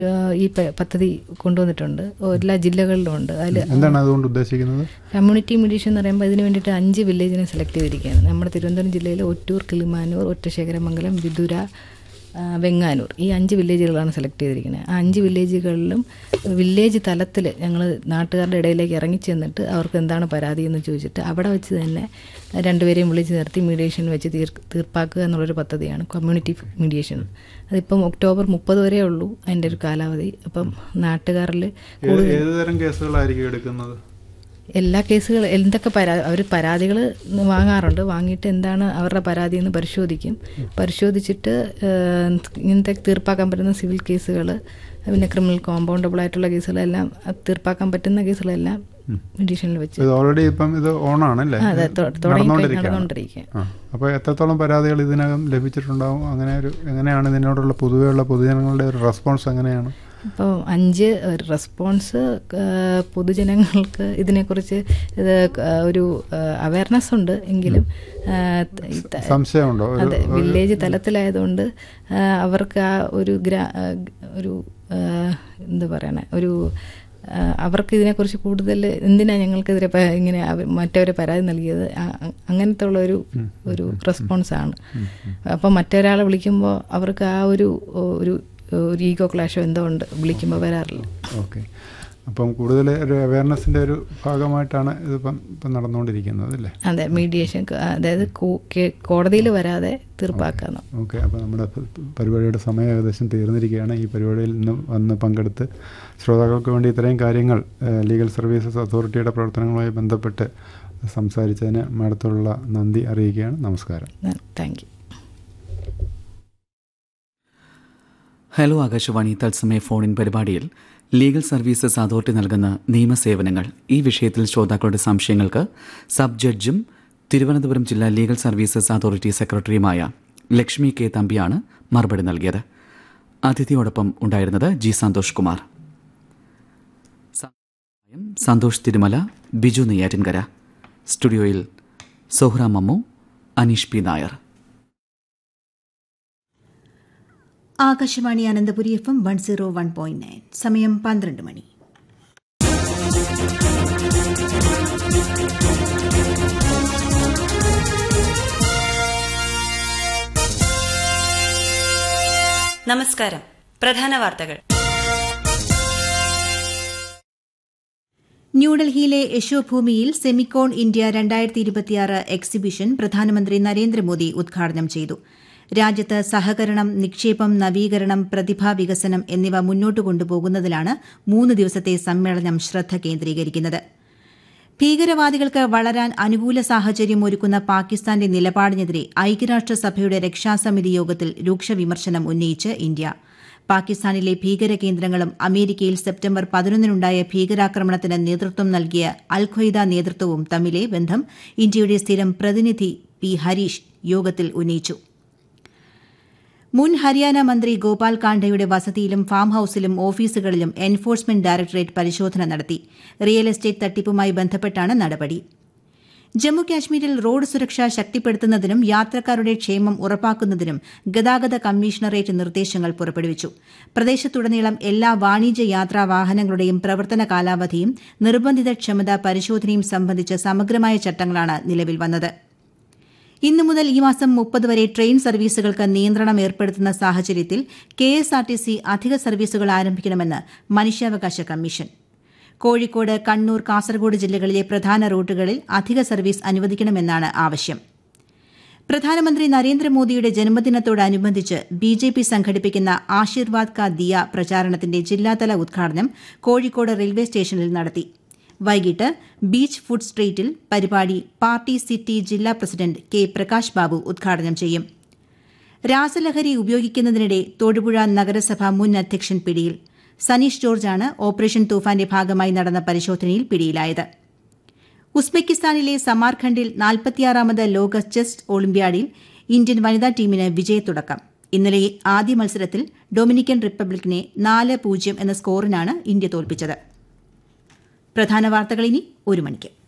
ഏഹ് ഈ പ- പദ്ധതി കൊണ്ടുവന്നിട്ടുണ്ട് എല്ലാ ജില്ലകളിലും ഉണ്ട് അതിൽ എന്താണ് അതുകൊണ്ട് ഉദ്ദേശിക്കുന്നത് കമ്മ്യൂണിറ്റി മീഡിയേഷൻ എന്ന് പറയുമ്പോൾ ഇതിന് വേണ്ടിയിട്ട് അഞ്ച് വില്ലേജിനെ സെലക്ട് ചെയ്തിരിക്കുകയാണ് നമ്മുടെ തിരുവനന്തപുരം ജില്ലയിൽ ഒറ്റൂർ കിളിമാനൂർ ഒറ്റശേഖരമംഗലം വിദുര ആ, വെങ്ങാനൂർ ഈ അഞ്ച് വില്ലേജുകളാണ് സെലക്ട് ചെയ്തിരിക്കുന്നത് ആ അഞ്ച് വില്ലേജുകളിലും വില്ലേജ് തലത്തിൽ ഞങ്ങൾ നാട്ടുകാരുടെ ഇടയിലേക്ക് ഇറങ്ങി ചെന്നിട്ട് അവർക്ക് എന്താണ് പരാതി എന്ന് ചോദിച്ചിട്ട് അവിടെ വെച്ച് തന്നെ രണ്ടുപേരെയും വിളിച്ച് നിർത്തി മീഡിയേഷൻ വെച്ച് തീർ തീർപ്പാക്കുക എന്നുള്ളൊരു പദ്ധതിയാണ് കമ്മ്യൂണിറ്റി മീഡിയേഷൻ അതിപ്പം ഒക്ടോബർ മുപ്പത് വരെ ഉള്ളൂ അതിൻ്റെ ഒരു കാലാവധി അപ്പം നാട്ടുകാരിൽ ഏത് ഏത് തരം കേസുകളായിരിക്കും എടുക്കുന്നത് എല്ലാ കേസുകൾ എന്തൊക്കെ പരാ അവർ പരാതികൾ വാങ്ങാറുണ്ട് വാങ്ങിയിട്ട് എന്താണ് അവരുടെ പരാതി എന്ന് പരിശോധിക്കും പരിശോധിച്ചിട്ട് ഏഹ്, ഇങ്ങനത്തെ തീർപ്പാക്കാൻ പറ്റുന്ന സിവിൽ കേസുകൾ പിന്നെ ക്രിമിനൽ കോമ്പൗണ്ടബിൾ ആയിട്ടുള്ള കേസുകളെല്ലാം അത് തീർപ്പാക്കാൻ പറ്റുന്ന കേസുകളെല്ലാം മീഡിയേഷനിൽ വെച്ച് ഇത് ഓൾറെഡി ഇപ്പം ഇത് ഓണാണല്ലേ ആ, അതെ തൊ- തുടങ്ങി നടന്നുകൊണ്ടിരിക്കുക ആ അപ്പോൾ എത്രത്തോളം പരാതികൾ ഇതിനകം ലഭിച്ചിട്ടുണ്ടാവും അങ്ങനെ ഒരു എങ്ങനെയാണ് ഇതിനോടുള്ള പൊതുവെയുള്ള പൊതുജനങ്ങളുടെ ഒരു റെസ്പോൺസ് എങ്ങനെയാണ് ഇപ്പോൾ അഞ്ച് ഒരു റെസ്പോൺസ് പൊതുജനങ്ങൾക്ക് ഇതിനെക്കുറിച്ച് ഇത് ക- ഒരു അവയർനെസ് ഉണ്ട് എങ്കിലും ആ, ഈ ത- സംശയമുണ്ടോ ഒരു അതെ വില്ലേജ് തലത്തിലായതുകൊണ്ട് ആ, അവർക്ക് ആ ഒരു ഗ്രാ ആ, ഒരു ആ, എന്താ പറയണേ ഒരു ആ, അവർക്ക് ഇതിനെക്കുറിച്ച് കൂടുതൽ എന്തിനാ ഞങ്ങൾക്കെതിരെ പ- ഇങ്ങനെ അവ- മറ്റവരെ പരാതി നൽകിയത് ആ- അ- അങ്ങനത്തെ ഉള്ള ഒരു ഒരു റെസ്പോൺസാണ് അപ്പം മറ്റൊരാളെ വിളിക്കുമ്പോൾ അവർക്ക് ആ ഒരു ഒരു ഒരു ഈഗോ ക്ലാഷോ എന്തോ ഉണ്ട് വിളിക്കുമ്പോൾ വരാറില്ല ഓക്കെ അപ്പം കൂടുതൽ ഒരു അവയർനെസ്സിൻ്റെ ഒരു ഭാഗമായിട്ടാണ് ഇതിപ്പം ഇപ്പം നടന്നുകൊണ്ടിരിക്കുന്നത് അല്ലേ അതെ മീഡിയേഷൻ അതായത് കോടതിയിൽ വരാതെ തീർപ്പാക്കാന്ന് ഓക്കെ അപ്പോൾ നമ്മുടെ പ- പരിപാടിയുടെ സമയം ഏകദേശം തീർന്നിരിക്കുകയാണ് ഈ പരിപാടിയിൽ നിന്ന് വന്ന് പങ്കെടുത്ത് ശ്രോതാക്കൾക്ക് വേണ്ടി ഇത്രയും കാര്യങ്ങൾ ഏഹ്, ലീഗൽ സർവീസസ് അതോറിറ്റിയുടെ പ്രവർത്തനങ്ങളുമായി ബന്ധപ്പെട്ട് സംസാരിച്ചതിന് മാഡത്തോടുള്ള നന്ദി അറിയിക്കുകയാണ് നമസ്കാരം താങ്ക് യു ഹലോ ആകാശവാണി തത്സമയ ഫോണിൻ പരിപാടിയിൽ ലീഗൽ സർവീസസ് അതോറിറ്റി നൽകുന്ന നിയമസേവനങ്ങൾ ഈ വിഷയത്തിൽ ശ്രോതാക്കളുടെ സംശയങ്ങൾക്ക് സബ് ജഡ്ജും തിരുവനന്തപുരം ജില്ലാ ലീഗൽ സർവീസസ് അതോറിറ്റി സെക്രട്ടറിയുമായ ലക്ഷ്മി കെ തമ്പിയാണ് മറുപടി നൽകിയത് അതിഥിയോടൊപ്പം ഉണ്ടായിരുന്നത് ജി സന്തോഷ് കുമാർ സഹായം സന്തോഷ് തിരുമല ബിജു നെയ്യാറ്റിൻകര സ്റ്റുഡിയോയിൽ Sohra Mammu Aneesh P Nair Akashvani Ananthapuri F M one zero one point nine സമയം പന്ത്രണ്ട് മണി നമസ്കാരം പ്രധാന വാർത്തകൾ ന്യൂഡൽഹിയിലെ യശോഭൂമിയിൽ സെമിക്കോൺ ഇന്ത്യ രണ്ടായിരത്തി ഇരുപത്തിയാറ് എക്സിബിഷൻ പ്രധാനമന്ത്രി നരേന്ദ്രമോദി ഉദ്ഘാടനം ചെയ്തു രാജ്യത്ത് സഹകരണം നിക്ഷേപം നവീകരണം പ്രതിഭാ വികസനം എന്നിവ മുന്നോട്ട് കൊണ്ടുപോകുന്നതിലാണ് മൂന്ന് ദിവസത്തെ സമ്മേളനം ശ്രദ്ധ കേന്ദ്രീകരിക്കുന്നത് ഭീകരവാദികൾക്ക് വളരാൻ അനുകൂല സാഹചര്യം ഒരുക്കുന്ന പാകിസ്ഥാന്റെ നിലപാടിനെതിരെ ഐക്യരാഷ്ട്രസഭയുടെ രക്ഷാസമിതി യോഗത്തിൽ രൂക്ഷ വിമർശനം ഉന്നയിച്ച് ഇന്ത്യ പാകിസ്ഥാനിലെ ഭീകര കേന്ദ്രങ്ങളും അമേരിക്കയിൽ സെപ്റ്റംബർ പതിനൊന്നിനുണ്ടായ ഭീകരാക്രമണത്തിന് നേതൃത്വം നൽകിയ അൽ ഖ്വയ്ദ നേതൃത്വവും തമ്മിലെ ബന്ധം ഇന്ത്യയുടെ സ്ഥിരം പ്രതിനിധി പി ഹരീഷ് യോഗത്തിൽ ഉന്നയിച്ചു മുൻ ഹരിയാന മന്ത്രി ഗോപാൽ കാണ്ഡയുടെ വസതിയിലും ഫാം ഹൌസിലും ഓഫീസുകളിലും എൻഫോഴ്സ്മെന്റ് ഡയറക്ടറേറ്റ് പരിശോധന നടത്തി റിയൽ എസ്റ്റേറ്റ് തട്ടിപ്പുമായി ബന്ധപ്പെട്ടാണ് നടപടി ജമ്മു കാശ്മീരിൽ റോഡ് സുരക്ഷ ശക്തിപ്പെടുത്തുന്നതിനും യാത്രക്കാരുടെ ക്ഷേമം ഉറപ്പാക്കുന്നതിനും ഗതാഗത കമ്മീഷണറേറ്റ് നിർദ്ദേശങ്ങൾ പുറപ്പെടുവിച്ചു പ്രദേശത്തുടനീളം എല്ലാ വാണിജ്യ യാത്രാ വാഹനങ്ങളുടെയും പ്രവർത്തന കാലാവധിയും നിർബന്ധിത ക്ഷമത പരിശോധനയും സംബന്ധിച്ച് സമഗ്രമായ ചട്ടങ്ങളാണ് നിലവിൽ വന്നത് ഇന്നു മുതൽ ഈ മാസം മുപ്പത് വരെ ട്രെയിൻ സർവീസുകൾക്ക് നിയന്ത്രണം ഏർപ്പെടുത്തുന്ന സാഹചര്യത്തിൽ K S R T C അധിക സർവീസുകൾ ആരംഭിക്കണമെന്ന് മനുഷ്യാവകാശ കമ്മീഷൻ കോഴിക്കോട് കണ്ണൂർ കാസർഗോഡ് ജില്ലകളിലെ പ്രധാന റൂട്ടുകളിൽ അധിക സർവീസ് അനുവദിക്കണമെന്നാണ് ആവശ്യം പ്രധാനമന്ത്രി നരേന്ദ്രമോദിയുടെ ജന്മദിനത്തോടനുബന്ധിച്ച് ബി ജെ പി സംഘടിപ്പിക്കുന്ന ആശീർവാദ് കാ ദിയ പ്രചാരണത്തിന്റെ ജില്ലാതല ഉദ്ഘാടനം കോഴിക്കോട് റെയിൽവേ സ്റ്റേഷനിൽ നടത്തി വൈകിട്ട് ബീച്ച് ഫുഡ് സ്ട്രീറ്റിൽ പരിപാടി പാർട്ടി സിറ്റി ജില്ലാ പ്രസിഡന്റ് കെ പ്രകാശ് ബാബു ഉദ്ഘാടനം ചെയ്യും രാസലഹരി ഉപയോഗിക്കുന്നതിനിടെ തൊടുപുഴ നഗരസഭ മുൻ അധ്യക്ഷൻ പിടിയിൽ സനീഷ് ജോർജാണ് ഓപ്പറേഷൻ തൂഫാന്റെ ഭാഗമായി നടന്ന പരിശോധനയിൽ പിടിയിലായത് ഉസ്ബെക്കിസ്ഥാനിലെ സമാർഖണ്ഡിൽ നാൽപ്പത്തിയാറാമത് ലോക ചെസ് ഒളിമ്പ്യാഡിൽ ഇന്ത്യൻ വനിതാ ടീമിന് വിജയത്തുടക്കം ഇന്നലെ ആദ്യ മത്സരത്തിൽ ഡൊമിനിക്കൻ റിപ്പബ്ലിക്കിനെ നാല് പൂജ്യം എന്ന സ്കോറിനാണ് ഇന്ത്യ തോൽപ്പിച്ചത് പ്രധാന വാർത്തകൾ ഇനി ഒരു മണിക്ക്